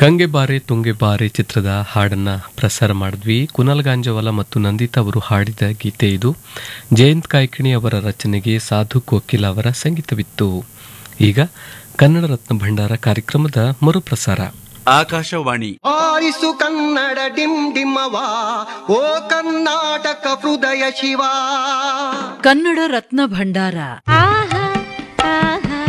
ಗಂಗೆ ಬಾರೆ ತುಂಗೆ ಬಾರೆ ಚಿತ್ರದ ಹಾಡನ್ನ ಪ್ರಸಾರ ಮಾಡಿದ್ವಿ ಕುನಾಲ್ ಗಾಂಜವಾಲ ಮತ್ತು ನಂದಿತಾ ಅವರು ಹಾಡಿದ ಗೀತೆ ಇದು ಜಯಂತ್ ಕಾಯ್ಕಿಣಿ ಅವರ ರಚನೆಗೆ ಸಾಧು ಕೋಕಿಲ ಅವರ ಸಂಗೀತವಿತ್ತು ಈಗ ಕನ್ನಡ ರತ್ನ ಭಂಡಾರ ಕಾರ್ಯಕ್ರಮದ ಮರುಪ್ರಸಾರ ಆಕಾಶವಾಣಿ ಆರಿಸು ಕನ್ನಡ ಡಿಮ್ ಡಿಮ್ಮವ ಓ ಕರ್ನಾಟಕ ಹೃದಯ ಶಿವ ಕನ್ನಡ ರತ್ನ ಭಂಡಾರ ಆಹಾ ಆಹಾ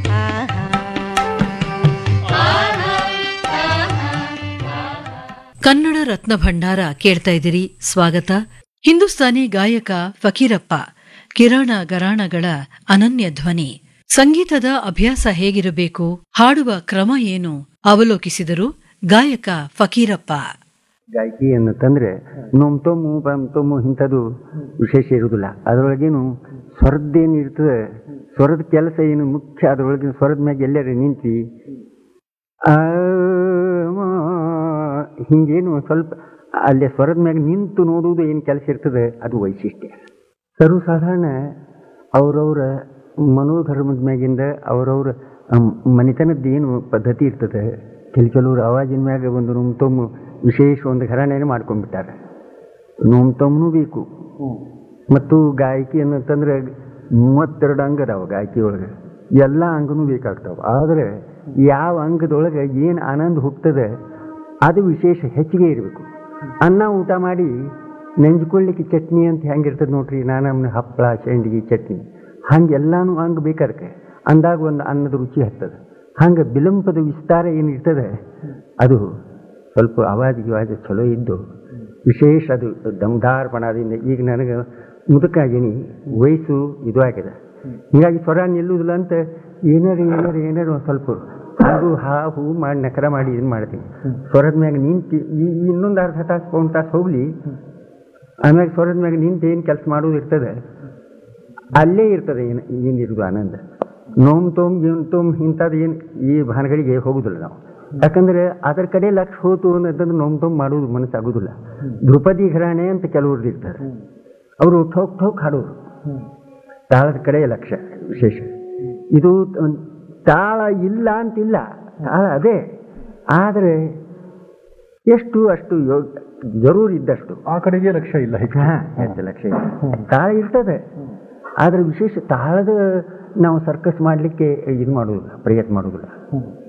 ಕನ್ನಡ ರತ್ನ ಭಂಡಾರ ಕೇಳ್ತಾ ಇದ್ದೀರಿ ಸ್ವಾಗತ ಹಿಂದೂಸ್ತಾನಿ ಗಾಯಕ ಫಕೀರಪ್ಪ ಕಿರಾಣ ಗರಾಣಗಳ ಅನನ್ಯ ಧ್ವನಿ ಸಂಗೀತದ ಅಭ್ಯಾಸ ಹೇಗಿರಬೇಕು ಹಾಡುವ ಕ್ರಮ ಏನು ಅವಲೋಕಿಸಿದರು ಗಾಯಕ ಫಕೀರಪ್ಪ ಗಾಯಕಿ ಅನ್ನತ್ತಂದ್ರೆ ನೊಮ್ತೊಮ್ಮು ಬಂತೊಮ್ಮು ಇಂಥದ್ದು ವಿಶೇಷ ಇರುವುದಿಲ್ಲ ಅದರೊಳಗೇನು ಸ್ವರದ್ದೇನು ಇರ್ತದೆ ಸ್ವರದ ಕೆಲಸ ಏನು ಮುಖ್ಯ ಅದರೊಳಗಿನ ಸ್ವರದ ಮ್ಯಾಗ ಎಲ್ಲರೂ ನಿಂತು ಆ, ಮ, ಹಿಂಗೇನು ಸ್ವಲ್ಪ ಅಲ್ಲೇ ಸ್ವರದ ಮ್ಯಾಗ ನಿಂತು ನೋಡುವುದು ಏನು ಕೆಲಸ ಇರ್ತದೆ ಅದು ವೈಶಿಷ್ಟ್ಯ ಸರ್ವಸಾಧಾರಣ ಅವರವರ ಮನೋಧರ್ಮದ ಮ್ಯಾಗಿಂದ ಅವರವರ ಮನೆತನದ ಏನು ಪದ್ಧತಿ ಇರ್ತದೆ ಕೆಲ ಕೆಲವರು ಆವಾಜಿನ ಮ್ಯಾಗ ಒಂದು ನುಮ್ತೊಮ್ಮು ವಿಶೇಷ ಒಂದು ಘರಾಣೆನೇ ಮಾಡ್ಕೊಂಡ್ಬಿಟ್ಟಾರೆ ನುಮ್ತೊಮ್ಮನೂ ಬೇಕು ಮತ್ತು ಗಾಯಕಿ ಅನ್ನತ್ತಂದ್ರೆ ಮೂವತ್ತೆರಡು ಅಂಗ ಅದಾವ ಗಾಯಕಿ ಒಳಗೆ ಎಲ್ಲ ಅಂಗನೂ ಬೇಕಾಗ್ತಾವ ಆದರೆ ಯಾವ ಅಂಗದೊಳಗೆ ಏನು ಆನಂದ ಹುಟ್ಟದೆ ಅದು ವಿಶೇಷ ಹೆಚ್ಚಿಗೆ ಇರಬೇಕು ಅನ್ನ ಊಟ ಮಾಡಿ ನೆಂಜ್ಕೊಳ್ಳಿಕ್ಕೆ ಚಟ್ನಿ ಅಂತ ಹೆಂಗಿರ್ತದೆ ನೋಡ್ರಿ ನಾನಮ್ನ ಹಪ್ಪಳ ಶೇಂಡಿಗೆ ಚಟ್ನಿ ಹಂಗೆ ಎಲ್ಲಾನು ಹಂಗೆ ಬೇಕಾದಕ್ಕೆ ಅಂದಾಗ ಒಂದು ಅನ್ನದ ರುಚಿ ಹತ್ತದ ಹಂಗೆ ಬಿಲಂಪದ ವಿಸ್ತಾರ ಏನು ಇರ್ತದೆ ಅದು ಸ್ವಲ್ಪ ಅವಾಜ್ ಗಿವಾಜ್ ಚಲೋ ಇದ್ದು ವಿಶೇಷ ಅದು ದಮ್ದಾರ್ಪಣದಿಂದ ಈಗ ನನಗೆ ಮುದುಕಾಗೀನಿ ವಯಸ್ಸು ಇದು ಆಗಿದೆ ಹೀಗಾಗಿ ಸ್ವರ ನಿಲ್ಲುವುದಿಲ್ಲ ಅಂತ ಏನಾರು ಏನಾರು ಏನಾರು ಒಂದು ಸ್ವಲ್ಪ ಹಾಗೂ ಹಾ ಹೂ ಮಾಡಿ ನಕರ ಮಾಡಿ ಇದನ್ನು ಮಾಡ್ತೀನಿ ಸ್ವರದ ಮ್ಯಾಗ ನಿಂತು ಈ ಈ ಇನ್ನೊಂದು ಅರ್ಧ ತಾಸು ಪೌನ್ ತಾಸು ಹೋಗಲಿ ಆಮ್ಯಾಗ ಸ್ವರದ ಮ್ಯಾಗ ನಿಂತು ಏನು ಕೆಲಸ ಮಾಡೋದು ಇರ್ತದೆ ಅಲ್ಲೇ ಇರ್ತದೆ ಏನು ಏನಿರೋದು ಆನಂದ ನೋಮ್ ತೋಮ್ ಏನು ತೋಮ್ ಇಂಥದ್ದು ಏನು ಈ ಭಾನಗಳಿಗೆ ಹೋಗುದಿಲ್ಲ ನಾವು ಯಾಕಂದ್ರೆ ಅದರ ಕಡೆ ಲಕ್ಷ ಹೋತು ಅನ್ನೋದಂದ್ರೆ ನೋಮ್ ತೋಮ್ ಮಾಡೋದು ಮನಸ್ಸಾಗೋದಿಲ್ಲ ಧ್ರುಪದಿ ಘರಾಣೆ ಅಂತ ಕೆಲವ್ರದ್ದು ಇರ್ತಾರೆ ಅವರು ಠೋಕ್ ಠೋಕ್ ಹಾಡೋರು ತಾಳದ ಕಡೆ ಲಕ್ಷ್ಯ ವಿಶೇಷ ಇದು ತ- ತಾಳ ಇಲ್ಲ ಅಂತಿಲ್ಲ ತಾಳ ಅದೇ ಆದರೆ ಎಷ್ಟು ಅಷ್ಟು ಯೋಗ ಜರೂರ್ ಇದ್ದಷ್ಟು ಆ ಕಡೆಗೆ ಲಕ್ಷ್ಯ ಇಲ್ಲ ಹೆಚ್ಚು ಹಾ, ಹೆಚ್ಚು ಲಕ್ಷ್ಯ ಇಲ್ಲ. ತಾಳ ಇರ್ತದೆ ಆದರೆ ವಿಶೇಷ ತಾಳದ ನಾವು ಸರ್ಕಸ್ ಮಾಡಲಿಕ್ಕೆ ಇದು ಮಾಡೋದಿಲ್ಲ ಪ್ರಯತ್ನ ಮಾಡೋದಿಲ್ಲ